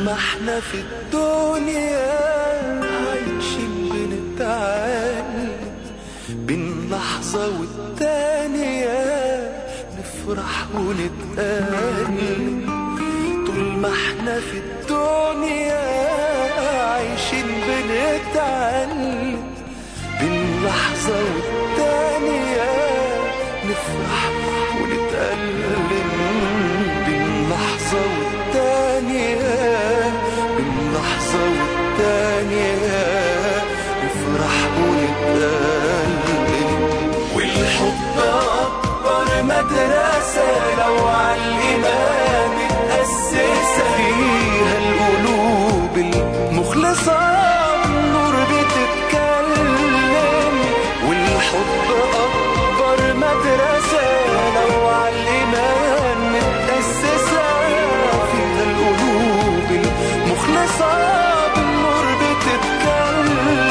ما احنا في الدنيا عايشين بنتعلم بين لحظة والتانية نفرح ونتألم طول ما احنا في الدنيا عايشين بنتعلم بين لحظة والتانية نفرح ونتألم بين لحظة والتانية بين لحظة والتانية نفرح ونتألم والحب أكبر مدرسة لو عالإيمان متأسسة فيها القلوب المخلصة النور بتتكلم والحب أكبر مدرسة لو عالإيمان متأسسة فيها القلوب المخلصة بالنور بتتكلم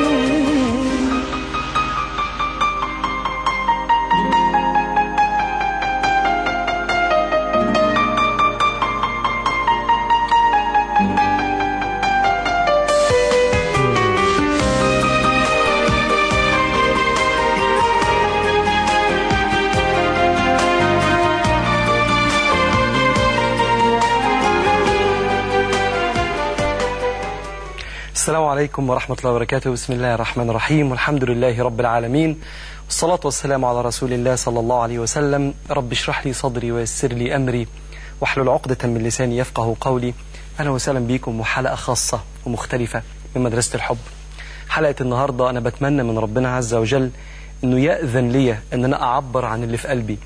السلام عليكم ورحمة الله وبركاته بسم الله الرحمن الرحيم والحمد لله رب العالمين والصلاة والسلام على رسول الله صلى الله عليه وسلم رب اشرح لي صدري ويسر لي أمري واحلل عقدة من لساني يفقه قولي أهلا وسهلا بكم وحلقة خاصة ومختلفة من مدرسة الحب حلقة النهاردة أنا بتمنى من ربنا عز وجل أنه يأذن لي أن أنا أعبر عن اللي في قلبي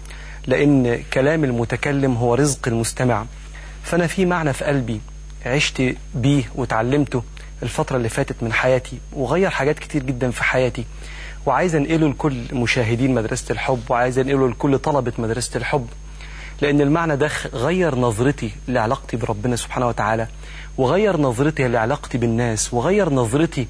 لأن كلام المتكلم هو رزق المستمع فأنا في معنى في قلبي عشت بيه وتعلمته الفترة اللي فاتت من حياتي وغير حاجات كتير جدا في حياتي وعايز انقله لكل مشاهدين مدرسة الحب وعايز انقله لكل طلبة مدرسة الحب لأن المعنى ده غير نظرتي لعلاقتي بربنا سبحانه وتعالى وغير نظرتي لعلاقتي بالناس وغير نظرتي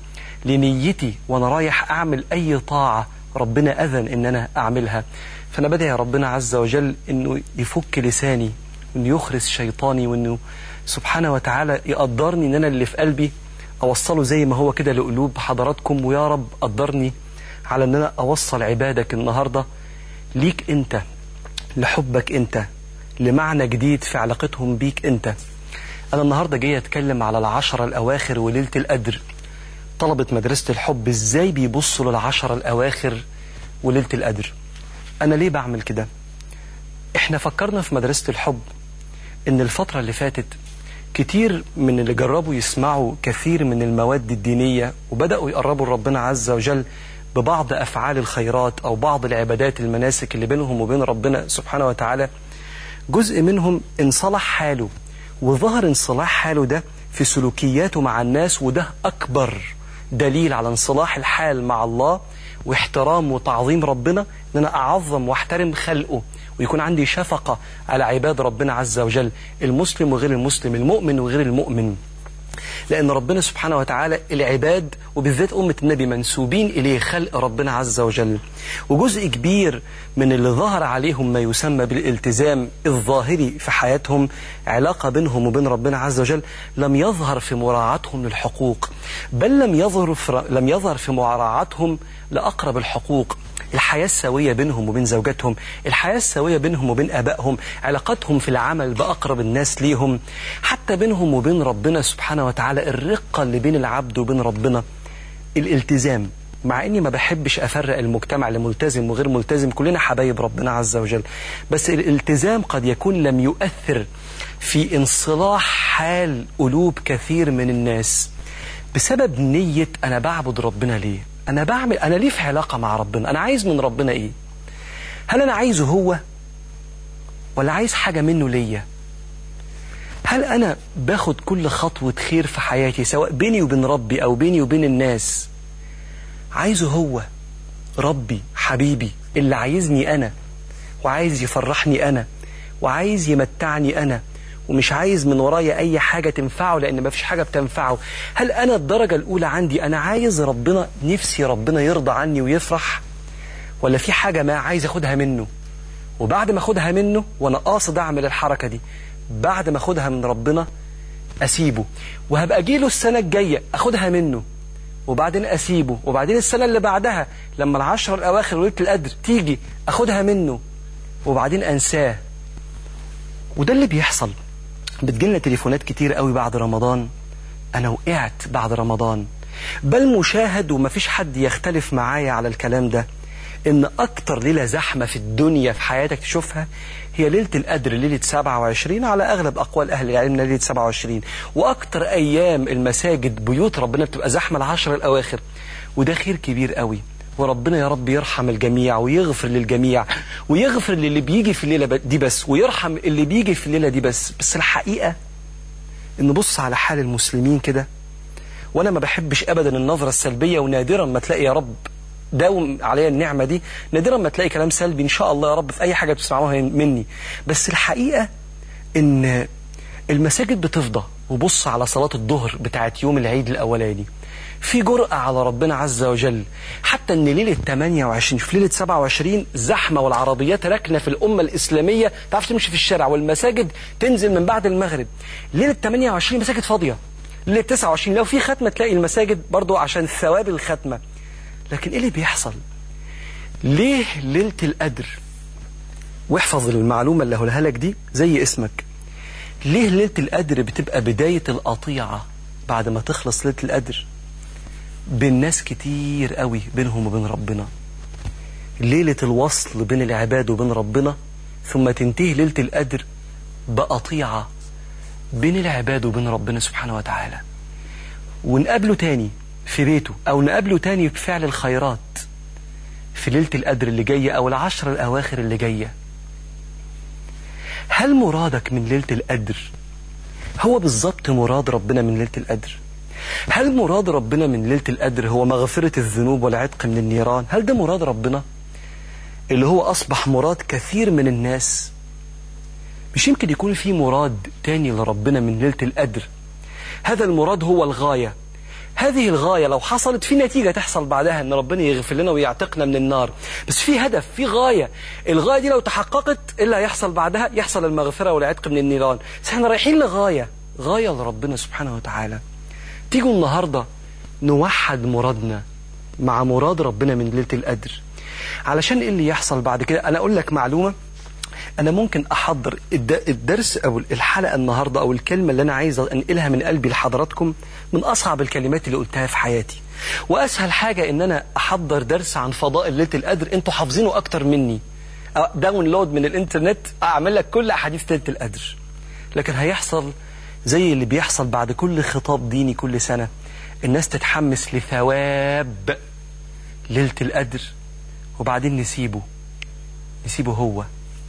لنيتي وأنا رايح أعمل أي طاعة ربنا أذن إن أنا أعملها فأنا بدعي ربنا عز وجل إنه يفك لساني وإنه يخرس شيطاني وإنه سبحانه وتعالى يقدرني إن أنا اللي في قلبي أوصله زي ما هو كده لقلوب حضراتكم ويا رب قدرني على إن أنا أوصل عبادك النهاردة ليك أنت لحبك أنت لمعنى جديد في علاقتهم بيك أنت أنا النهاردة جاي أتكلم على العشرة الأواخر وليلة القدر طلبة مدرسة الحب إزاي بيبصوا للعشرة الأواخر وليلة القدر أنا ليه بعمل كده إحنا فكرنا في مدرسة الحب إن الفترة اللي فاتت كتير من اللي جربوا يسمعوا كثير من المواد الدينية وبدأوا يقربوا لربنا عز وجل ببعض أفعال الخيرات أو بعض العبادات المناسك اللي بينهم وبين ربنا سبحانه وتعالى جزء منهم انصلح حاله وظهر انصلاح حاله ده في سلوكياته مع الناس وده أكبر دليل على انصلاح الحال مع الله واحترام وتعظيم ربنا ان انا اعظم واحترم خلقه ويكون عندي شفقة على عباد ربنا عز وجل المسلم وغير المسلم المؤمن وغير المؤمن لأن ربنا سبحانه وتعالى العباد وبالذات أمة النبي منسوبين إليه خلق ربنا عز وجل وجزء كبير من اللي ظهر عليهم ما يسمى بالالتزام الظاهري في حياتهم علاقة بينهم وبين ربنا عز وجل لم يظهر في مراعاتهم للحقوق بل لم يظهر في لم يظهر في مراعاتهم لأقرب الحقوق الحياة السوية بينهم وبين زوجاتهم الحياة السوية بينهم وبين أبائهم علاقتهم في العمل بأقرب الناس ليهم حتى بينهم وبين ربنا سبحانه وتعالى الرقة اللي بين العبد وبين ربنا الالتزام مع اني ما بحبش افرق المجتمع لملتزم وغير ملتزم كلنا حبايب ربنا عز وجل بس الالتزام قد يكون لم يؤثر في انصلاح حال قلوب كثير من الناس بسبب نية انا بعبد ربنا ليه انا بعمل انا ليه في علاقة مع ربنا انا عايز من ربنا ايه هل انا عايزه هو ولا عايز حاجة منه ليا هل انا باخد كل خطوة خير في حياتي سواء بيني وبين ربي او بيني وبين الناس عايزه هو ربي حبيبي اللي عايزني انا وعايز يفرحني انا وعايز يمتعني انا ومش عايز من ورايا اي حاجة تنفعه لان ما فيش حاجة بتنفعه هل انا الدرجة الاولى عندي انا عايز ربنا نفسي ربنا يرضى عني ويفرح ولا في حاجة ما عايز اخدها منه وبعد ما اخدها منه وانا قاصد اعمل الحركة دي بعد ما اخدها من ربنا اسيبه وهبقى اجيله السنه الجايه اخدها منه وبعدين اسيبه وبعدين السنه اللي بعدها لما العشر الاواخر وليله القدر تيجي اخدها منه وبعدين انساه وده اللي بيحصل بتجيلنا تليفونات كتير قوي بعد رمضان انا وقعت بعد رمضان بل مشاهد ومفيش حد يختلف معايا على الكلام ده ان اكتر ليله زحمه في الدنيا في حياتك تشوفها هي ليله القدر ليله 27 على اغلب اقوال اهل العلم ليله 27 واكتر ايام المساجد بيوت ربنا بتبقى زحمه العشر الاواخر وده خير كبير قوي وربنا يا رب يرحم الجميع ويغفر للجميع ويغفر للي بيجي في الليله دي بس ويرحم اللي بيجي في الليله دي بس بس الحقيقه نبص على حال المسلمين كده وانا ما بحبش ابدا النظره السلبيه ونادرا ما تلاقي يا رب داوم عليا النعمه دي نادرا ما تلاقي كلام سلبي ان شاء الله يا رب في اي حاجه بتسمعوها مني بس الحقيقه ان المساجد بتفضى وبص على صلاه الظهر بتاعت يوم العيد الاولاني في جرأة على ربنا عز وجل حتى ان ليلة 28 في ليلة 27 زحمة والعربيات راكنة في الأمة الإسلامية تعرف تمشي في الشارع والمساجد تنزل من بعد المغرب ليلة 28 مساجد فاضية ليلة 29 لو في ختمة تلاقي المساجد برضو عشان ثواب الختمة لكن ايه اللي بيحصل ليه ليلة القدر واحفظ المعلومة اللي هقولها لك دي زي اسمك ليه ليلة القدر بتبقى بداية القطيعة بعد ما تخلص ليلة القدر بين ناس كتير قوي بينهم وبين ربنا ليلة الوصل بين العباد وبين ربنا ثم تنتهي ليلة القدر بقطيعة بين العباد وبين ربنا سبحانه وتعالى ونقابله تاني في بيته أو نقابله تاني بفعل الخيرات في ليلة القدر اللي جاية أو العشر الأواخر اللي جاية هل مرادك من ليلة القدر هو بالظبط مراد ربنا من ليلة القدر هل مراد ربنا من ليلة القدر هو مغفرة الذنوب والعتق من النيران هل ده مراد ربنا اللي هو أصبح مراد كثير من الناس مش يمكن يكون في مراد تاني لربنا من ليلة القدر هذا المراد هو الغاية هذه الغاية لو حصلت في نتيجة تحصل بعدها ان ربنا يغفر لنا ويعتقنا من النار بس في هدف في غاية الغاية دي لو تحققت ايه اللي هيحصل بعدها يحصل المغفرة والعتق من النيران بس احنا رايحين لغاية غاية لربنا سبحانه وتعالى تيجوا النهاردة نوحد مرادنا مع مراد ربنا من ليلة القدر علشان ايه اللي يحصل بعد كده انا اقول لك معلومة انا ممكن احضر الدرس او الحلقة النهاردة او الكلمة اللي انا عايز انقلها من قلبي لحضراتكم من اصعب الكلمات اللي قلتها في حياتي واسهل حاجة ان انا احضر درس عن فضائل ليلة القدر انتوا حافظينه اكتر مني داونلود من الانترنت اعمل لك كل احاديث ليلة القدر لكن هيحصل زي اللي بيحصل بعد كل خطاب ديني كل سنة الناس تتحمس لثواب ليلة القدر وبعدين نسيبه نسيبه هو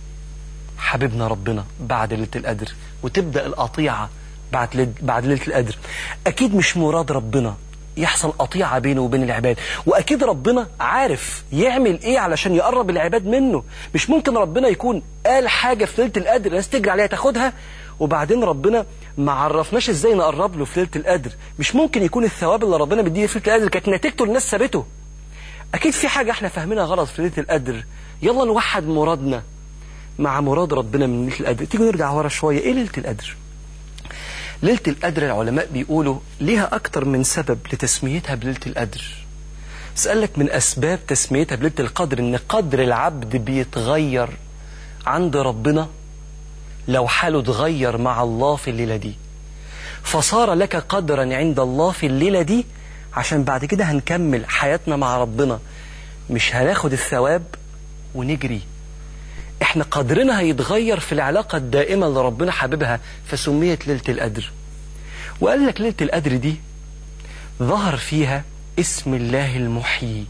حبيبنا ربنا بعد ليلة القدر وتبدأ القطيعة بعد ليلة بعد ليلة القدر أكيد مش مراد ربنا يحصل قطيعة بينه وبين العباد وأكيد ربنا عارف يعمل إيه علشان يقرب العباد منه مش ممكن ربنا يكون قال حاجة في ليلة القدر الناس تجري عليها تاخدها وبعدين ربنا ما عرفناش ازاي نقرب له في ليله القدر مش ممكن يكون الثواب اللي ربنا بيديه في ليله القدر كانت نتيجته الناس سابته اكيد في حاجه احنا فاهمينها غلط في ليله القدر يلا نوحد مرادنا مع مراد ربنا من ليله القدر تيجوا نرجع ورا شويه ايه ليله القدر ليله القدر العلماء بيقولوا ليها اكتر من سبب لتسميتها بليله القدر سألك من أسباب تسميتها بليلة القدر إن قدر العبد بيتغير عند ربنا لو حاله اتغير مع الله في الليلة دي فصار لك قدرا عند الله في الليلة دي عشان بعد كده هنكمل حياتنا مع ربنا مش هناخد الثواب ونجري احنا قدرنا هيتغير في العلاقة الدائمة اللي ربنا حاببها فسميت ليلة القدر وقال لك ليلة القدر دي ظهر فيها اسم الله المحيي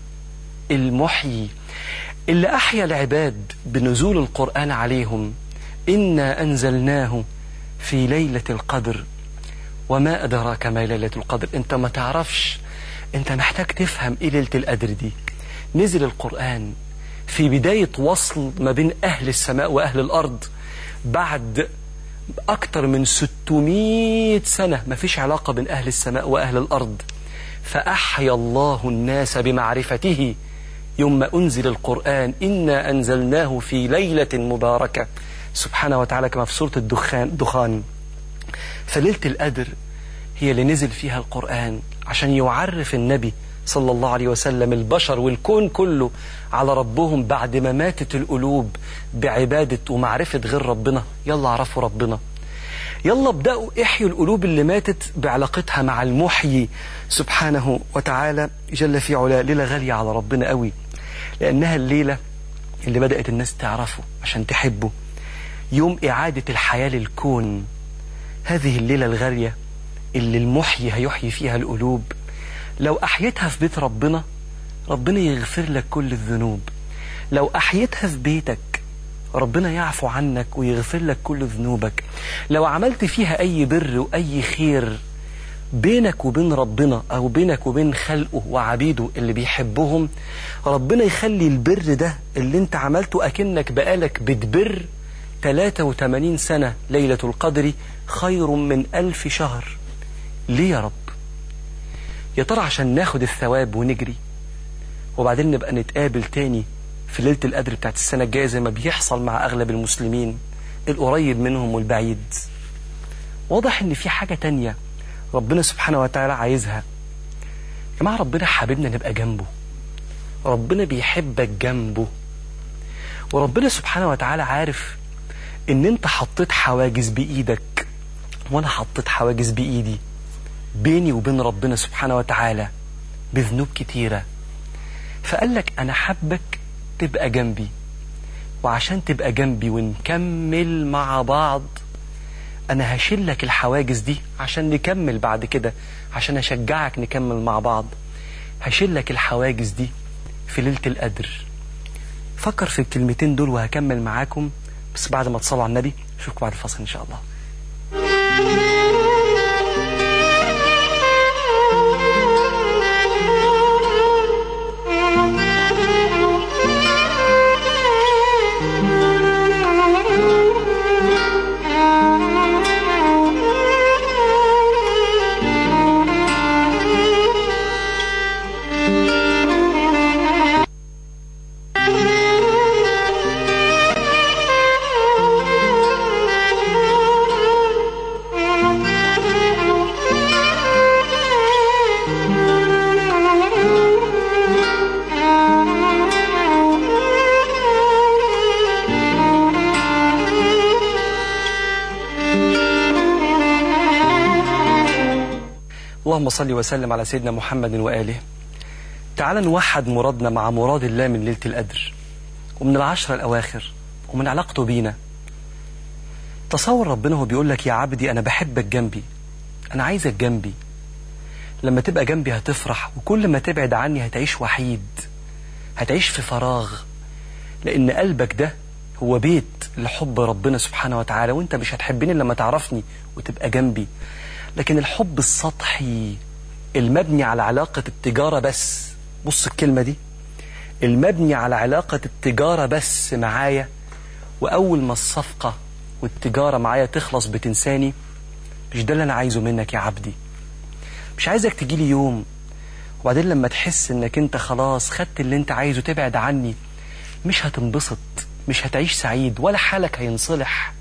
المحيي اللي أحيا العباد بنزول القرآن عليهم إنا أنزلناه في ليلة القدر وما أدراك ما ليلة القدر أنت ما تعرفش أنت محتاج تفهم إيه ليلة القدر دي نزل القرآن في بداية وصل ما بين أهل السماء وأهل الأرض بعد أكثر من 600 سنة ما فيش علاقة بين أهل السماء وأهل الأرض فأحيا الله الناس بمعرفته يوم أنزل القرآن إنا أنزلناه في ليلة مباركة سبحانه وتعالى كما في سورة الدخان دخان فليلة القدر هي اللي نزل فيها القرآن عشان يعرف النبي صلى الله عليه وسلم البشر والكون كله على ربهم بعد ما ماتت القلوب بعبادة ومعرفة غير ربنا يلا عرفوا ربنا يلا ابدأوا احيوا القلوب اللي ماتت بعلاقتها مع المحيي سبحانه وتعالى جل في علاه ليلة غالية على ربنا قوي لأنها الليلة اللي بدأت الناس تعرفه عشان تحبه يوم إعادة الحياة للكون هذه الليلة الغالية اللي المحيي هيحيي فيها القلوب لو أحيتها في بيت ربنا ربنا يغفر لك كل الذنوب لو أحيتها في بيتك ربنا يعفو عنك ويغفر لك كل ذنوبك لو عملت فيها أي بر وأي خير بينك وبين ربنا أو بينك وبين خلقه وعبيده اللي بيحبهم ربنا يخلي البر ده اللي انت عملته أكنك بقالك بتبر 83 سنة ليلة القدر خير من ألف شهر ليه يا رب يا ترى عشان ناخد الثواب ونجري وبعدين نبقى نتقابل تاني في ليلة القدر بتاعت السنة الجاية زي ما بيحصل مع أغلب المسلمين القريب منهم والبعيد واضح إن في حاجة تانية ربنا سبحانه وتعالى عايزها يا جماعة ربنا حاببنا نبقى جنبه ربنا بيحبك جنبه وربنا سبحانه وتعالى عارف ان انت حطيت حواجز بايدك وانا حطيت حواجز بايدي بيني وبين ربنا سبحانه وتعالى بذنوب كتيرة فقال لك انا حبك تبقى جنبي وعشان تبقى جنبي ونكمل مع بعض انا هشيل لك الحواجز دي عشان نكمل بعد كده عشان اشجعك نكمل مع بعض هشيل لك الحواجز دي في ليلة القدر فكر في الكلمتين دول وهكمل معاكم بس بعد ما تصلوا على النبي اشوفكم بعد الفصل ان شاء الله اللهم صل وسلم على سيدنا محمد وآله تعال نوحد مرادنا مع مراد الله من ليلة القدر ومن العشرة الأواخر ومن علاقته بينا تصور ربنا هو بيقول لك يا عبدي أنا بحبك جنبي أنا عايزك جنبي لما تبقى جنبي هتفرح وكل ما تبعد عني هتعيش وحيد هتعيش في فراغ لأن قلبك ده هو بيت لحب ربنا سبحانه وتعالى وانت مش هتحبني لما تعرفني وتبقى جنبي لكن الحب السطحي المبني على علاقة التجارة بس بص الكلمة دي المبني على علاقة التجارة بس معايا وأول ما الصفقة والتجارة معايا تخلص بتنساني مش ده اللي أنا عايزه منك يا عبدي مش عايزك تجيلي يوم وبعدين لما تحس انك انت خلاص خدت اللي انت عايزه تبعد عني مش هتنبسط مش هتعيش سعيد ولا حالك هينصلح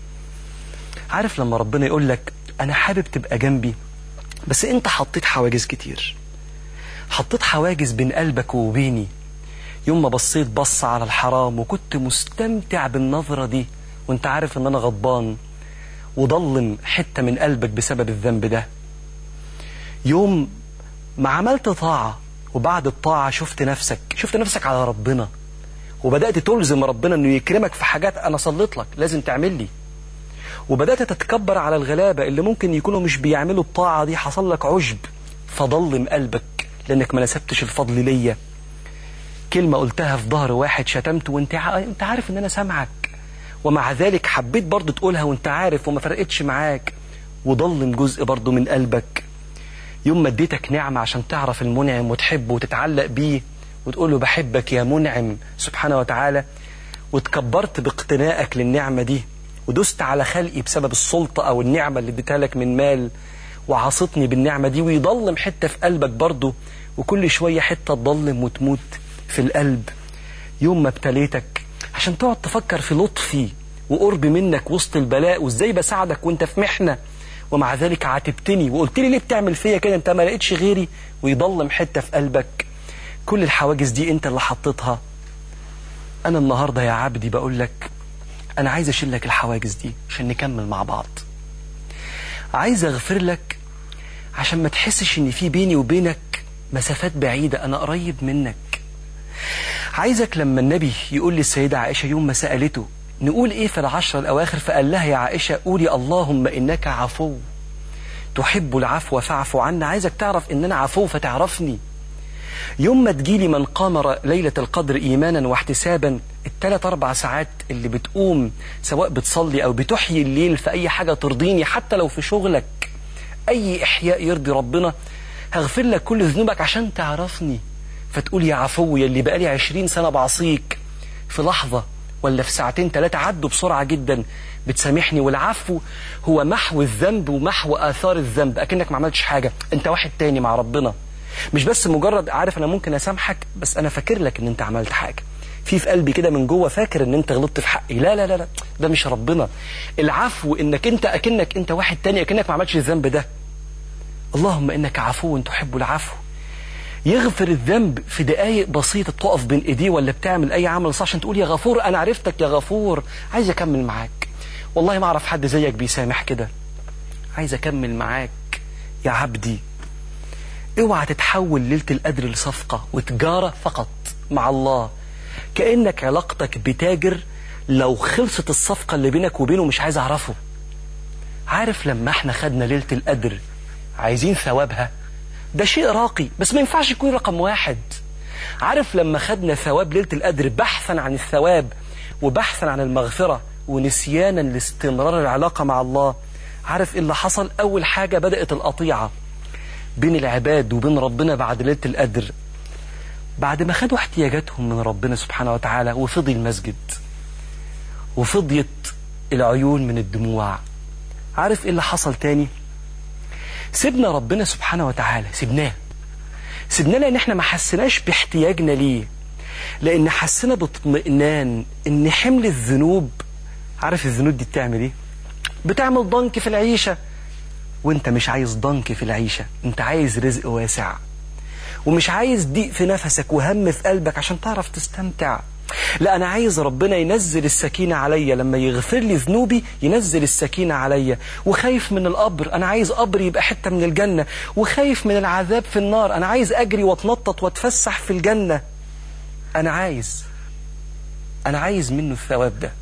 عارف لما ربنا يقول لك انا حابب تبقى جنبي بس انت حطيت حواجز كتير حطيت حواجز بين قلبك وبيني يوم ما بصيت بص على الحرام وكنت مستمتع بالنظرة دي وانت عارف ان انا غضبان وضلم حتة من قلبك بسبب الذنب ده يوم ما عملت طاعة وبعد الطاعة شفت نفسك شفت نفسك على ربنا وبدأت تلزم ربنا انه يكرمك في حاجات انا صليت لك لازم تعمل لي وبدأت تتكبر على الغلابة اللي ممكن يكونوا مش بيعملوا الطاعة دي حصل لك عجب فضلم قلبك لانك ما نسبتش الفضل ليا كلمة قلتها في ظهر واحد شتمته وانت ع... انت عارف ان انا سامعك ومع ذلك حبيت برضه تقولها وانت عارف وما فرقتش معاك وضلم جزء برضه من قلبك يوم ما اديتك نعمة عشان تعرف المنعم وتحبه وتتعلق بيه وتقول له بحبك يا منعم سبحانه وتعالى وتكبرت باقتنائك للنعمة دي ودست على خلقي بسبب السلطة أو النعمة اللي اديتها لك من مال وعاصتني بالنعمة دي ويضلم حتة في قلبك برضه وكل شوية حتة تضلم وتموت في القلب يوم ما ابتليتك عشان تقعد تفكر في لطفي وقرب منك وسط البلاء وازاي بساعدك وانت في محنة ومع ذلك عاتبتني وقلت لي ليه بتعمل فيا كده انت ما لقيتش غيري ويضلم حتة في قلبك كل الحواجز دي انت اللي حطيتها انا النهاردة يا عبدي بقول لك انا عايز اشيل لك الحواجز دي عشان نكمل مع بعض عايز اغفر لك عشان ما تحسش ان في بيني وبينك مسافات بعيدة انا قريب منك عايزك لما النبي يقول للسيدة عائشة يوم ما سألته نقول ايه في العشر الاواخر فقال لها يا عائشة قولي اللهم انك عفو تحب العفو فاعف عنا عايزك تعرف ان انا عفو فتعرفني يوم ما تجيلي من قام ليلة القدر إيمانا واحتسابا الثلاث أربع ساعات اللي بتقوم سواء بتصلي أو بتحيي الليل في أي حاجة ترضيني حتى لو في شغلك أي إحياء يرضي ربنا هغفر لك كل ذنوبك عشان تعرفني فتقول يا عفو يا اللي بقالي عشرين سنة بعصيك في لحظة ولا في ساعتين ثلاثة عدوا بسرعة جدا بتسامحني والعفو هو محو الذنب ومحو آثار الذنب أكنك ما عملتش حاجة أنت واحد تاني مع ربنا مش بس مجرد عارف أنا ممكن أسامحك بس أنا فاكر لك إن أنت عملت حاجة في في قلبي كده من جوه فاكر ان انت غلطت في حقي لا لا لا لا ده مش ربنا العفو انك انت اكنك انت واحد تاني اكنك ما عملتش الذنب ده اللهم انك عفو تحب العفو يغفر الذنب في دقايق بسيطة تقف بين ايديه ولا بتعمل اي عمل صح عشان تقول يا غفور انا عرفتك يا غفور عايز اكمل معاك والله ما اعرف حد زيك بيسامح كده عايز اكمل معاك يا عبدي اوعى تتحول ليلة القدر لصفقة وتجارة فقط مع الله كأنك علاقتك بتاجر لو خلصت الصفقة اللي بينك وبينه مش عايز اعرفه عارف لما احنا خدنا ليلة القدر عايزين ثوابها ده شيء راقي بس ما ينفعش يكون رقم واحد عارف لما خدنا ثواب ليلة القدر بحثا عن الثواب وبحثا عن المغفرة ونسيانا لاستمرار العلاقة مع الله عارف ايه اللي حصل اول حاجة بدأت القطيعة بين العباد وبين ربنا بعد ليلة القدر بعد ما خدوا احتياجاتهم من ربنا سبحانه وتعالى وفضي المسجد وفضيت العيون من الدموع عارف ايه اللي حصل تاني سيبنا ربنا سبحانه وتعالى سيبناه سيبناه لان احنا ما حسناش باحتياجنا ليه لان حسنا باطمئنان ان حمل الذنوب عارف الذنوب دي بتعمل ايه بتعمل ضنك في العيشة وانت مش عايز ضنك في العيشة انت عايز رزق واسع ومش عايز ضيق في نفسك وهم في قلبك عشان تعرف تستمتع لا أنا عايز ربنا ينزل السكينة عليا لما يغفر لي ذنوبي ينزل السكينة عليا وخايف من القبر أنا عايز قبر يبقى حتة من الجنة وخايف من العذاب في النار أنا عايز أجري واتنطط واتفسح في الجنة أنا عايز أنا عايز منه الثواب ده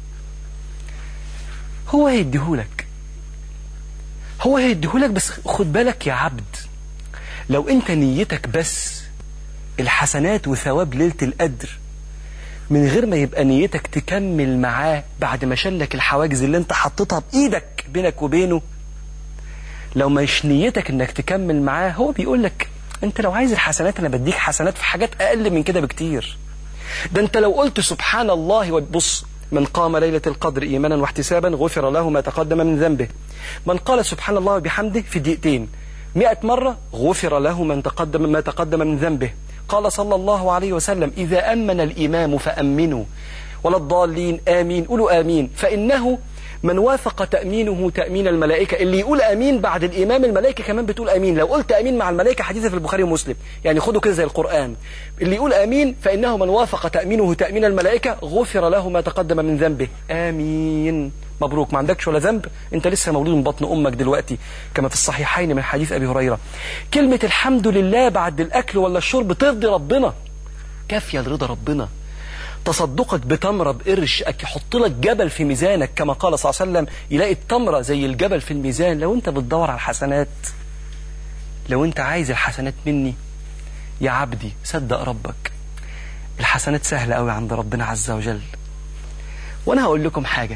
هو هيديهولك هو هيديهولك بس خد بالك يا عبد لو انت نيتك بس الحسنات وثواب ليلة القدر من غير ما يبقى نيتك تكمل معاه بعد ما شلك الحواجز اللي انت حطيتها بايدك بينك وبينه لو مش نيتك انك تكمل معاه هو بيقول لك انت لو عايز الحسنات انا بديك حسنات في حاجات اقل من كده بكتير ده انت لو قلت سبحان الله وبص من قام ليلة القدر إيمانا واحتسابا غفر له ما تقدم من ذنبه من قال سبحان الله وبحمده في دقيقتين مئة مرة غفر له من تقدم ما تقدم من ذنبه قال صلى الله عليه وسلم إذا أمن الإمام فأمنوا ولا الضالين آمين قولوا آمين فإنه من وافق تأمينه تأمين الملائكة اللي يقول أمين بعد الإمام الملائكة كمان بتقول أمين لو قلت أمين مع الملائكة حديثة في البخاري ومسلم يعني خدوا كده زي القرآن اللي يقول أمين فإنه من وافق تأمينه تأمين الملائكة غفر له ما تقدم من ذنبه آمين مبروك ما عندكش ولا ذنب انت لسه مولود من بطن امك دلوقتي كما في الصحيحين من حديث ابي هريره كلمه الحمد لله بعد الاكل ولا الشرب ترضي ربنا كافيه لرضا ربنا تصدقك بتمرة بقرش يحط لك جبل في ميزانك كما قال صلى الله عليه وسلم يلاقي التمرة زي الجبل في الميزان لو انت بتدور على الحسنات لو انت عايز الحسنات مني يا عبدي صدق ربك الحسنات سهلة قوي عند ربنا عز وجل وانا هقول لكم حاجة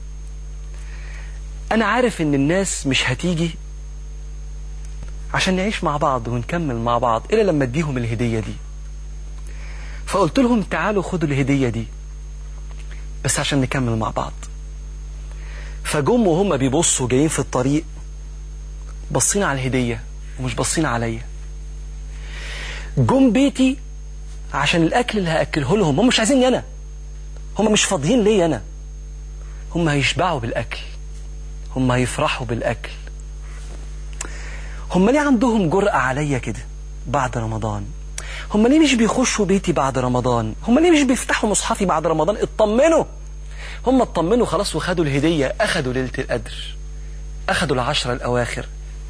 انا عارف ان الناس مش هتيجي عشان نعيش مع بعض ونكمل مع بعض الا لما اديهم الهدية دي فقلت لهم تعالوا خدوا الهدية دي بس عشان نكمل مع بعض فجم وهم بيبصوا جايين في الطريق باصين على الهدية ومش باصين عليا جم بيتي عشان الأكل اللي هأكله لهم هم مش عايزيني أنا هم مش فاضيين ليا أنا هم هيشبعوا بالأكل هم هيفرحوا بالأكل هم ليه عندهم جرأة عليا كده بعد رمضان هم ليه مش بيخشوا بيتي بعد رمضان هم ليه مش بيفتحوا مصحفي بعد رمضان اطمنوا هم اطمنوا خلاص وخدوا الهدية أخدوا ليلة القدر أخدوا العشرة الأواخر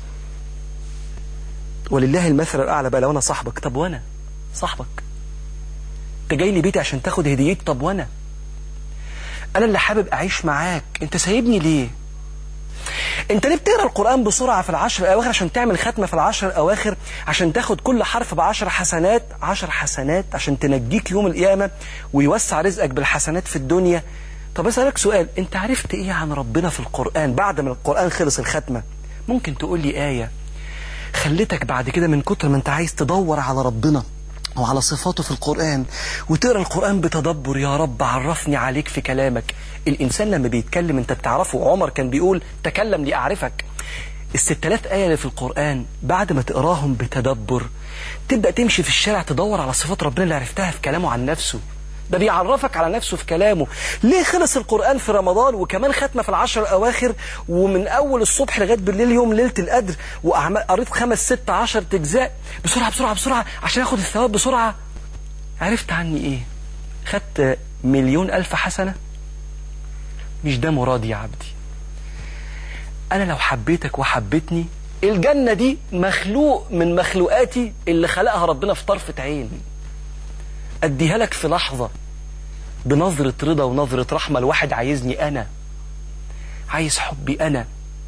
ولله المثل الأعلى بقى لو أنا صاحبك طب وأنا صاحبك أنت جاي لي بيتي عشان تاخد هديتي طب وأنا أنا اللي حابب أعيش معاك أنت سايبني ليه انت ليه بتقرا القران بسرعه في العشر الاواخر عشان تعمل ختمه في العشر الاواخر عشان تاخد كل حرف بعشر حسنات عشر حسنات عشان تنجيك يوم القيامه ويوسع رزقك بالحسنات في الدنيا طب اسالك سؤال انت عرفت ايه عن ربنا في القران بعد ما القران خلص الختمه ممكن تقول لي ايه خلتك بعد كده من كتر ما انت عايز تدور على ربنا وعلى صفاته في القرآن وتقرأ القرآن بتدبر يا رب عرفني عليك في كلامك الإنسان لما بيتكلم أنت بتعرفه عمر كان بيقول تكلم لأعرفك الستلاف آية اللي في القرآن بعد ما تقراهم بتدبر تبدأ تمشي في الشارع تدور على صفات ربنا اللي عرفتها في كلامه عن نفسه ده بيعرفك على نفسه في كلامه ليه خلص القرآن في رمضان وكمان ختمة في العشر الأواخر ومن أول الصبح لغاية بالليل يوم ليلة القدر وقريت خمس ست عشر تجزاء بسرعة بسرعة بسرعة عشان أخد الثواب بسرعة عرفت عني إيه خدت مليون ألف حسنة مش ده مرادي يا عبدي أنا لو حبيتك وحبيتني الجنة دي مخلوق من مخلوقاتي اللي خلقها ربنا في طرفة عين أديها لك في لحظة بنظرة رضا ونظرة رحمة الواحد عايزني أنا عايز حبي أنا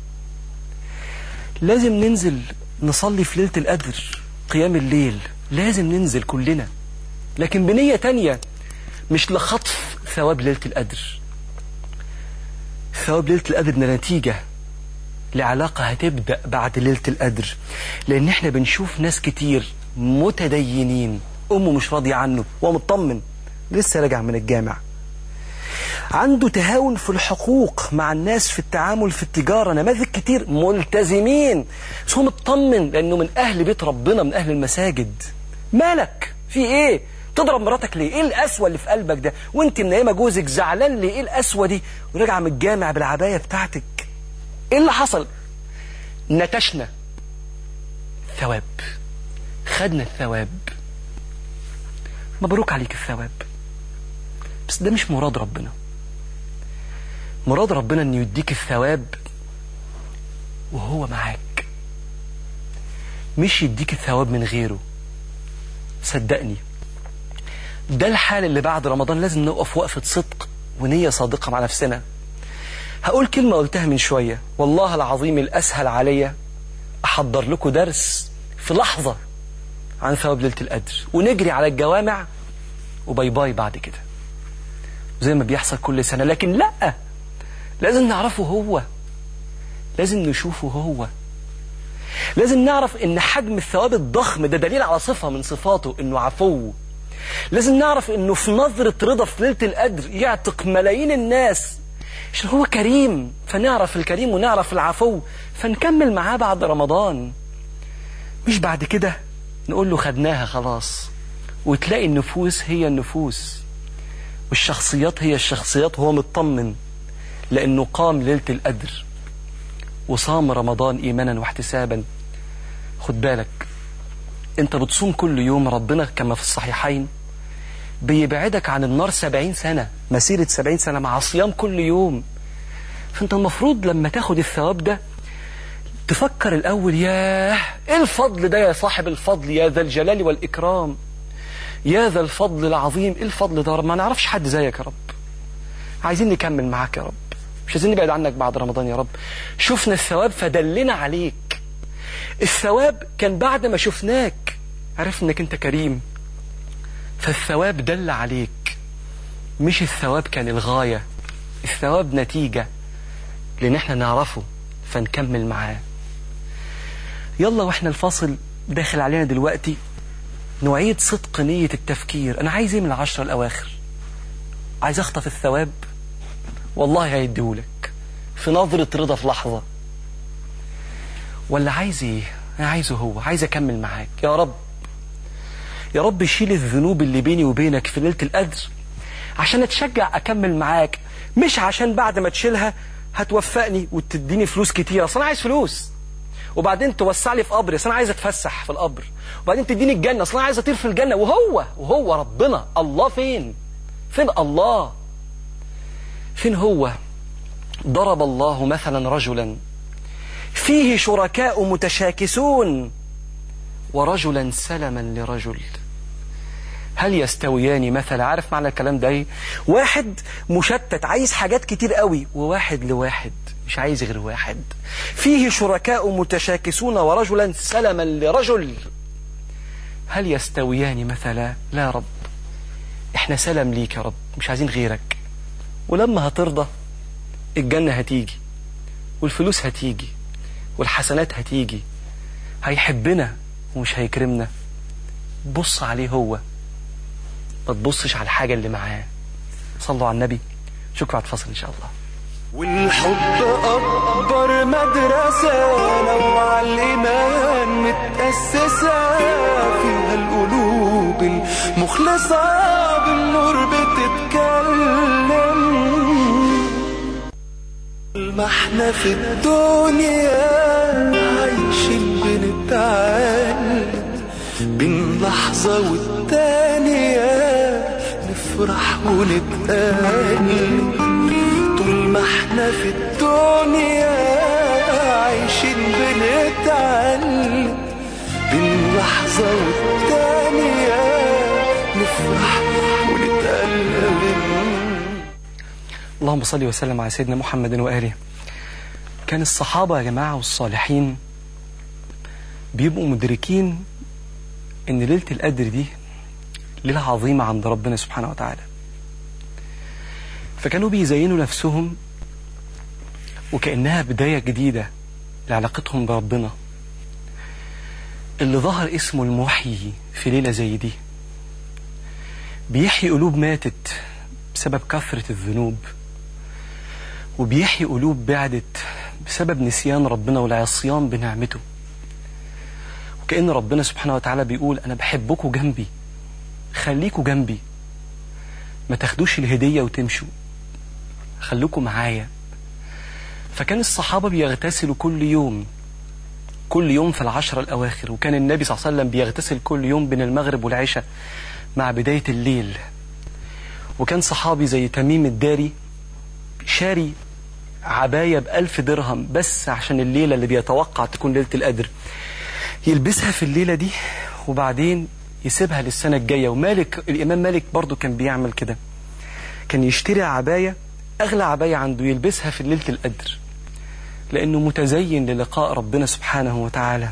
لازم ننزل نصلي في ليلة القدر قيام الليل لازم ننزل كلنا لكن بنية تانية مش لخطف ثواب ليلة القدر ثواب ليلة القدر ده نتيجة لعلاقة هتبدأ بعد ليلة القدر لأن احنا بنشوف ناس كتير متدينين أمه مش راضية عنه وهو مطمن لسه راجع من الجامع عنده تهاون في الحقوق مع الناس في التعامل في التجارة نماذج كتير ملتزمين بس هو مطمن لأنه من أهل بيت ربنا من أهل المساجد مالك في إيه تضرب مراتك ليه ايه القسوة اللي في قلبك ده وانت منيمه جوزك زعلان ليه ايه القسوة دي وراجعه من الجامع بالعباية بتاعتك ايه اللي حصل نتشنا ثواب خدنا الثواب مبروك عليك الثواب بس ده مش مراد ربنا مراد ربنا انه يديك الثواب وهو معاك مش يديك الثواب من غيره صدقني ده الحال اللي بعد رمضان لازم نقف وقفة صدق ونية صادقة مع نفسنا هقول كلمة قلتها من شوية والله العظيم الأسهل عليا أحضر لكم درس في لحظة عن ثواب ليلة القدر ونجري على الجوامع وباي باي بعد كده زي ما بيحصل كل سنة لكن لا لازم نعرفه هو لازم نشوفه هو لازم نعرف ان حجم الثواب الضخم ده دليل على صفة من صفاته انه عفو لازم نعرف انه في نظرة رضا في ليلة القدر يعتق ملايين الناس عشان هو كريم فنعرف الكريم ونعرف العفو فنكمل معاه بعد رمضان مش بعد كده نقول له خدناها خلاص وتلاقي النفوس هي النفوس والشخصيات هي الشخصيات وهو مطمن لأنه قام ليلة القدر وصام رمضان إيمانا واحتسابا خد بالك انت بتصوم كل يوم ربنا كما في الصحيحين بيبعدك عن النار سبعين سنة مسيرة سبعين سنة مع صيام كل يوم فانت المفروض لما تاخد الثواب ده تفكر الأول ياه ايه الفضل ده يا صاحب الفضل يا ذا الجلال والإكرام يا ذا الفضل العظيم ايه الفضل ده ما نعرفش حد زيك يا رب عايزين نكمل معاك يا رب مش عايزين نبعد عنك بعد رمضان يا رب شفنا الثواب فدلنا عليك الثواب كان بعد ما شفناك عرفنا انك انت كريم فالثواب دل عليك مش الثواب كان الغاية الثواب نتيجة لان احنا نعرفه فنكمل معاه يلا واحنا الفاصل داخل علينا دلوقتي نعيد صدق نية التفكير انا عايز ايه من العشرة الاواخر عايز اخطف الثواب والله هيديهولك في نظرة رضا في لحظة ولا عايز ايه انا عايزه هو عايز اكمل معاك يا رب يا رب شيل الذنوب اللي بيني وبينك في ليلة القدر عشان اتشجع اكمل معاك مش عشان بعد ما تشيلها هتوفقني وتديني فلوس كتير اصل انا عايز فلوس وبعدين توسع لي في قبري اصل انا عايز اتفسح في القبر وبعدين تديني الجنه اصل انا عايز اطير في الجنه وهو وهو ربنا الله فين فين الله فين هو ضرب الله مثلا رجلا فيه شركاء متشاكسون ورجلا سلما لرجل هل يستويان مثلا عارف معنى الكلام ده ايه واحد مشتت عايز حاجات كتير قوي وواحد لواحد مش عايز غير واحد فيه شركاء متشاكسون ورجلا سلما لرجل هل يستويان مثلا لا يا رب احنا سلم ليك يا رب مش عايزين غيرك ولما هترضى الجنة هتيجي والفلوس هتيجي والحسنات هتيجي هيحبنا ومش هيكرمنا بص عليه هو ما تبصش على الحاجة اللي معاه صلوا على النبي شكرا على الفصل إن شاء الله والحب أكبر مدرسة لو على الإيمان متأسسة فيها القلوب المخلصة بالنور بتتكلم ما احنا في الدنيا عايشين بنتعلم بين لحظة والتانية نفرح ونتألم طول ما احنا في الدنيا عايشين بنتعلم بين لحظة والتانية نفرح ونتألم اللهم صل وسلم على سيدنا محمد وآله كان الصحابة يا جماعة والصالحين بيبقوا مدركين ان ليلة القدر دي ليلة عظيمة عند ربنا سبحانه وتعالى فكانوا بيزينوا نفسهم وكأنها بداية جديدة لعلاقتهم بربنا اللي ظهر اسمه المحيي في ليلة زي دي بيحيي قلوب ماتت بسبب كثرة الذنوب وبيحيي قلوب بعدت بسبب نسيان ربنا والعصيان بنعمته وكأن ربنا سبحانه وتعالى بيقول أنا بحبكم جنبي خليكوا جنبي ما تاخدوش الهدية وتمشوا خلوكوا معايا فكان الصحابة بيغتسلوا كل يوم كل يوم في العشرة الأواخر وكان النبي صلى الله عليه وسلم بيغتسل كل يوم بين المغرب والعشاء مع بداية الليل وكان صحابي زي تميم الداري شاري عباية بألف درهم بس عشان الليلة اللي بيتوقع تكون ليلة القدر يلبسها في الليلة دي وبعدين يسيبها للسنة الجاية ومالك الإمام مالك برضو كان بيعمل كده كان يشتري عباية أغلى عباية عنده يلبسها في ليلة القدر لأنه متزين للقاء ربنا سبحانه وتعالى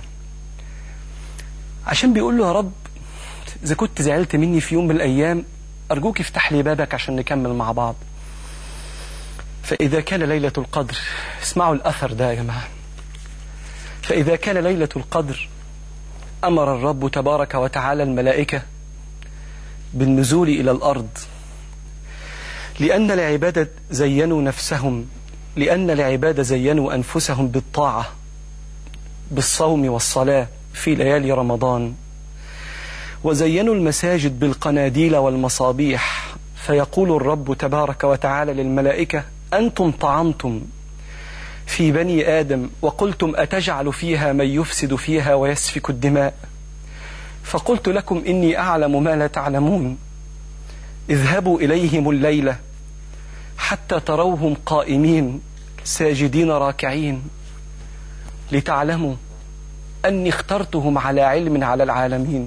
عشان بيقول له يا رب إذا كنت زعلت مني في يوم من الأيام أرجوك افتح لي بابك عشان نكمل مع بعض فإذا كان ليلة القدر اسمعوا الأثر ده يا جماعة فإذا كان ليلة القدر أمر الرب تبارك وتعالى الملائكة بالنزول إلى الأرض لأن العبادة زينوا نفسهم لأن العبادة زينوا أنفسهم بالطاعة بالصوم والصلاة في ليالي رمضان وزينوا المساجد بالقناديل والمصابيح فيقول الرب تبارك وتعالى للملائكة أنتم طعنتم في بني آدم وقلتم أتجعل فيها من يفسد فيها ويسفك الدماء فقلت لكم إني أعلم ما لا تعلمون اذهبوا إليهم الليلة حتى تروهم قائمين ساجدين راكعين لتعلموا أني اخترتهم على علم على العالمين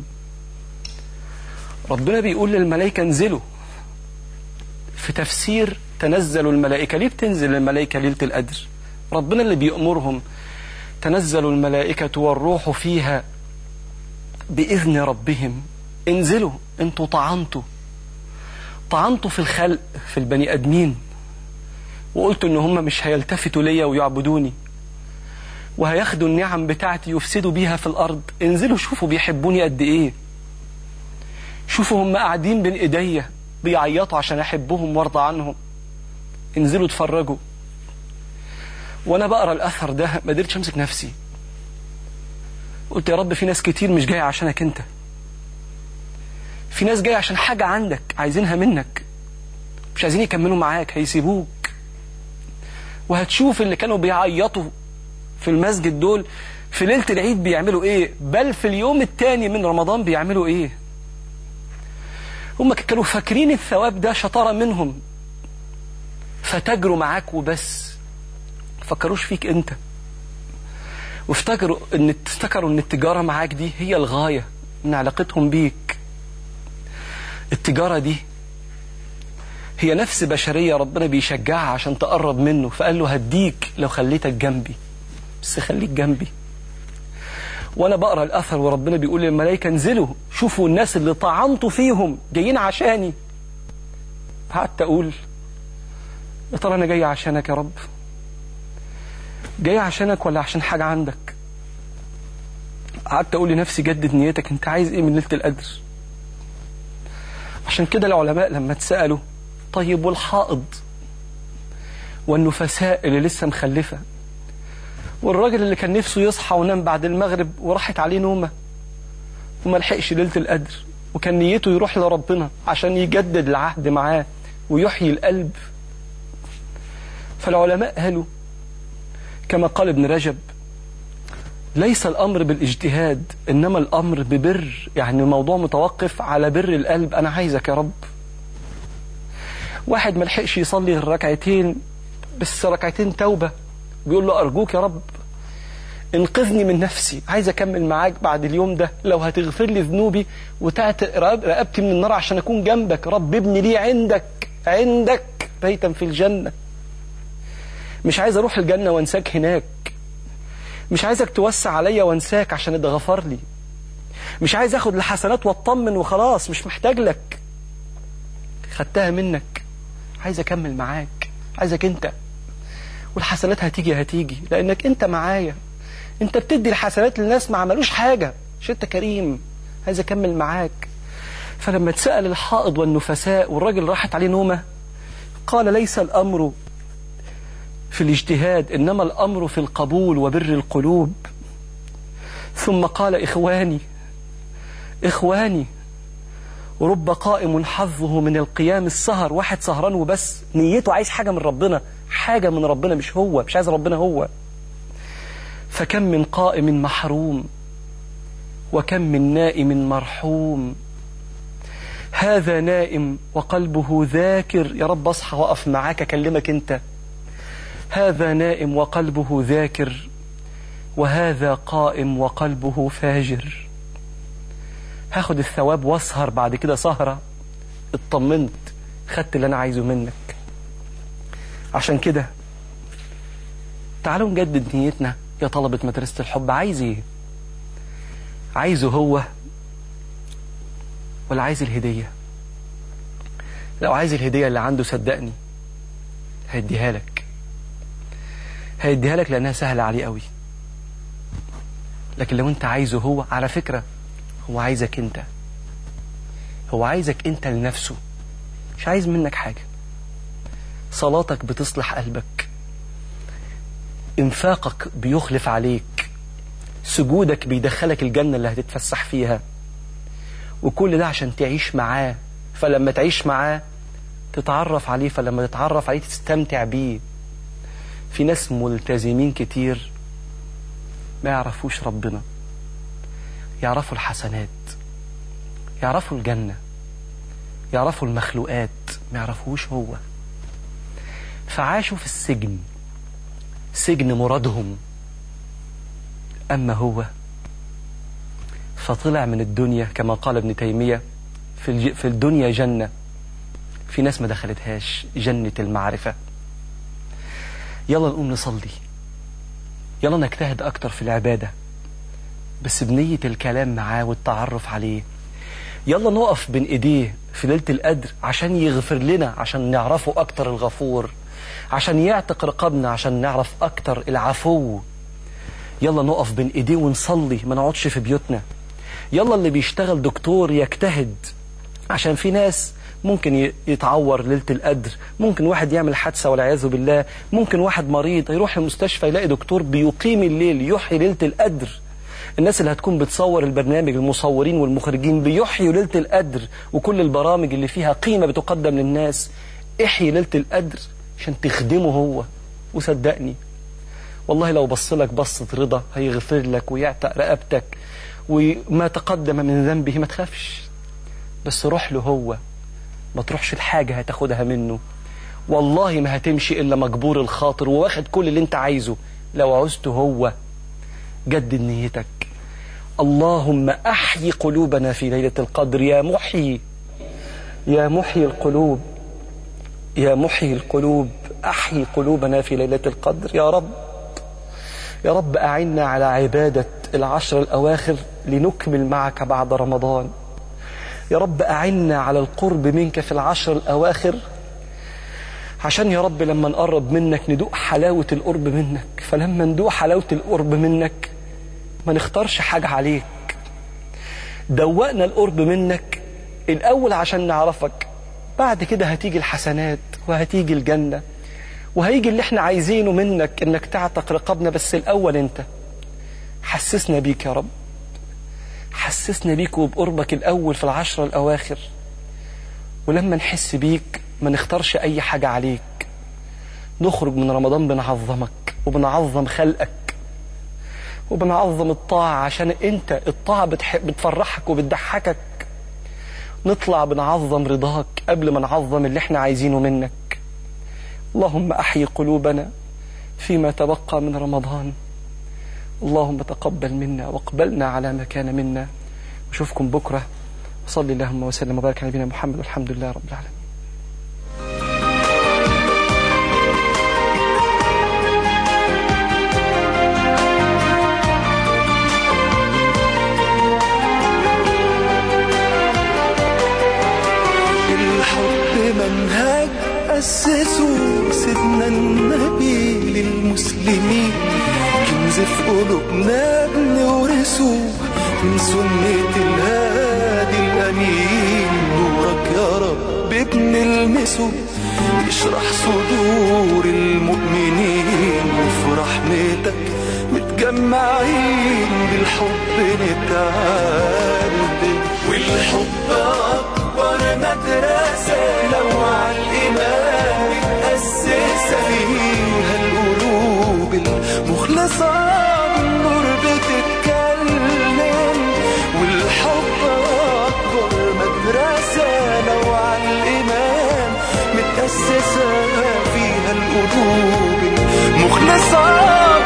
ربنا بيقول للملائكة انزلوا في تفسير تنزل الملائكة ليه بتنزل الملائكة ليلة القدر ربنا اللي بيأمرهم تنزل الملائكة والروح فيها بإذن ربهم انزلوا انتوا طعنتوا طعنتوا في الخلق في البني آدمين وقلتوا ان هم مش هيلتفتوا ليا ويعبدوني وهياخدوا النعم بتاعتي يفسدوا بيها في الأرض انزلوا شوفوا بيحبوني قد إيه شوفوا هم قاعدين بين إيديا بيعيطوا عشان أحبهم وارضى عنهم انزلوا اتفرجوا وانا بقرا الاثر ده ما قدرتش امسك نفسي قلت يا رب في ناس كتير مش جايه عشانك انت في ناس جايه عشان حاجه عندك عايزينها منك مش عايزين يكملوا معاك هيسيبوك وهتشوف اللي كانوا بيعيطوا في المسجد دول في ليلة العيد بيعملوا ايه بل في اليوم الثاني من رمضان بيعملوا ايه هم كانوا فاكرين الثواب ده شطارة منهم فتجروا معاك وبس فكروش فيك انت وافتكروا ان افتكروا ان التجارة معاك دي هي الغاية من علاقتهم بيك التجارة دي هي نفس بشرية ربنا بيشجعها عشان تقرب منه فقال له هديك لو خليتك جنبي بس خليك جنبي وانا بقرا الاثر وربنا بيقول للملائكه انزلوا شوفوا الناس اللي طعنتوا فيهم جايين عشاني قعدت اقول يا ترى انا جاي عشانك يا رب جاي عشانك ولا عشان حاجه عندك قعدت اقول لنفسي جدد نيتك انت عايز ايه من ليله القدر عشان كده العلماء لما اتسالوا طيب والحائض والنفساء اللي لسه مخلفه والراجل اللي كان نفسه يصحى ونام بعد المغرب وراحت عليه نومة وما لحقش ليلة القدر وكان نيته يروح لربنا عشان يجدد العهد معاه ويحيي القلب فالعلماء قالوا كما قال ابن رجب ليس الأمر بالاجتهاد إنما الأمر ببر يعني الموضوع متوقف على بر القلب أنا عايزك يا رب واحد ما لحقش يصلي الركعتين بس ركعتين توبة بيقول له أرجوك يا رب انقذني من نفسي عايز أكمل معاك بعد اليوم ده لو هتغفر لي ذنوبي وتعتق رقبتي من النار عشان أكون جنبك رب ابني لي عندك عندك بيتا في الجنة مش عايز أروح الجنة وانساك هناك مش عايزك توسع عليا وانساك عشان اتغفر لي مش عايز اخد الحسنات واطمن وخلاص مش محتاج لك خدتها منك عايز اكمل معاك عايزك انت والحسنات هتيجي هتيجي لانك انت معايا انت بتدي الحسنات للناس ما عملوش حاجة مش انت كريم عايز اكمل معاك فلما اتسأل الحائض والنفساء والراجل راحت عليه نومة قال ليس الأمر في الاجتهاد إنما الأمر في القبول وبر القلوب ثم قال إخواني إخواني رب قائم حظه من القيام السهر واحد سهران وبس نيته عايز حاجة من ربنا حاجة من ربنا مش هو مش عايز ربنا هو فكم من قائم محروم وكم من نائم مرحوم هذا نائم وقلبه ذاكر يا رب اصحى واقف معاك اكلمك انت هذا نائم وقلبه ذاكر وهذا قائم وقلبه فاجر هاخد الثواب واسهر بعد كده سهرة اطمنت خدت اللي انا عايزه منك عشان كده تعالوا نجدد نيتنا يا طلبة مدرسة الحب عايز ايه عايزه هو ولا عايز الهدية لو عايز الهدية اللي عنده صدقني هيديها لك هيديها لك لأنها سهلة عليه قوي لكن لو انت عايزه هو على فكرة هو عايزك انت هو عايزك انت لنفسه مش عايز منك حاجة صلاتك بتصلح قلبك انفاقك بيخلف عليك سجودك بيدخلك الجنة اللي هتتفسح فيها وكل ده عشان تعيش معاه فلما تعيش معاه تتعرف عليه فلما تتعرف عليه تستمتع بيه في ناس ملتزمين كتير ما يعرفوش ربنا يعرفوا الحسنات يعرفوا الجنة يعرفوا المخلوقات ما يعرفوش هو فعاشوا في السجن سجن مرادهم أما هو فطلع من الدنيا كما قال ابن تيمية في, الج... في الدنيا جنة في ناس ما دخلتهاش جنة المعرفة يلا نقوم نصلي يلا نجتهد أكتر في العبادة بس بنية الكلام معاه والتعرف عليه يلا نقف بين ايديه في ليلة القدر عشان يغفر لنا عشان نعرفه أكتر الغفور عشان يعتق رقابنا عشان نعرف أكتر العفو يلا نقف بين ايديه ونصلي ما نقعدش في بيوتنا يلا اللي بيشتغل دكتور يجتهد عشان في ناس ممكن يتعور ليلة القدر ممكن واحد يعمل حادثة والعياذ بالله ممكن واحد مريض يروح المستشفى يلاقي دكتور بيقيم الليل يحيي ليلة القدر الناس اللي هتكون بتصور البرنامج المصورين والمخرجين بيحيوا ليلة القدر وكل البرامج اللي فيها قيمة بتقدم للناس احيي ليلة القدر عشان تخدمه هو وصدقني والله لو بص لك بصة رضا هيغفر لك ويعتق رقبتك وما تقدم من ذنبه ما تخافش بس روح له هو ما تروحش الحاجة هتاخدها منه والله ما هتمشي إلا مجبور الخاطر وواخد كل اللي انت عايزه لو عوزته هو جدد نيتك اللهم أحيي قلوبنا في ليلة القدر يا محيي يا محيي القلوب يا محيي القلوب أحيي قلوبنا في ليلة القدر يا رب يا رب أعنا على عبادة العشر الأواخر لنكمل معك بعد رمضان يا رب أعنا على القرب منك في العشر الأواخر عشان يا رب لما نقرب منك ندوق حلاوة القرب منك فلما ندوق حلاوة القرب منك ما نختارش حاجة عليك دوقنا القرب منك الأول عشان نعرفك بعد كده هتيجي الحسنات وهتيجي الجنة وهيجي اللي احنا عايزينه منك انك تعتق رقابنا بس الأول انت حسسنا بيك يا رب حسسنا بيك وبقربك الأول في العشرة الأواخر ولما نحس بيك ما نختارش أي حاجة عليك نخرج من رمضان بنعظمك وبنعظم خلقك وبنعظم الطاعة عشان انت الطاعة بتح... بتفرحك وبتضحكك نطلع بنعظم رضاك قبل ما نعظم اللي احنا عايزينه منك اللهم أحيي قلوبنا فيما تبقى من رمضان اللهم تقبل منا واقبلنا على ما كان منا وشوفكم بكرة وصلي اللهم وسلم وبارك على نبينا محمد والحمد لله رب العالمين الحب منهج أسسه سيدنا النبي للمسلمين كنز في قلوبنا بنورثه من سنة الهادي الأمين نورك يا رب بنلمسه يشرح صدور المؤمنين وفي رحمتك متجمعين بالحب نتعلم والحب أكبر مدرسة لو على الإيمان متأسسة فيها القلوب المخلصة بالنور بتتكلم والحب أكبر مدرسة لو على الإيمان متأسسة فيها القلوب المخلصة